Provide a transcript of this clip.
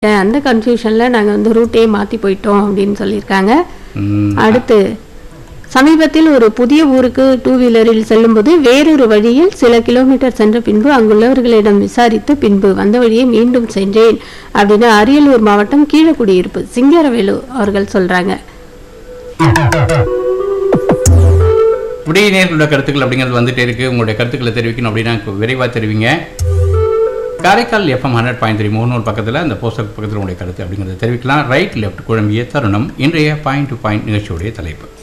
அந்த கன்ஃபியூஷனில் நாங்கள் வந்து ரூட்டே மாற்றி போயிட்டோம் அப்படின்னு சொல்லியிருக்காங்க ம், அடுத்து சமீபத்தில் ஒரு புதிய ஊருக்கு டூ வீலரில் செல்லும்போது வேறொரு வழியில் சில கிலோமீட்டர் சென்ற பின்பு அங்குள்ளவர்களிடம் விசாரித்து பின்பு வந்த வழியே மீண்டும் சென்றேன் அப்படின்னு அரியலூர் மாவட்டம் கீழக்குடியிருப்பு சிங்கரவேலு அவர்கள் சொல்றாங்க இப்படி நேர்களோட கருத்துக்கள் அப்படிங்கிறது வந்துட்டே இருக்கு உங்களுடைய கருத்துக்களை தெரிவிக்கணும் அப்படின்னா விரைவாக தெரிவிங்க Karaikal FM hundred point three மூணு பக்கத்தில் அந்த போஸ்டர் பக்கத்தில் உங்களுடைய கருத்து அப்படிங்கிறத தெரிவிக்கலாம் ரைட் லெஃப்ட் குழம்பிய தருணம் இன்றைய பாயிண்ட் டு பாயிண்ட் நிகழ்ச்சியுடைய தலைப்பு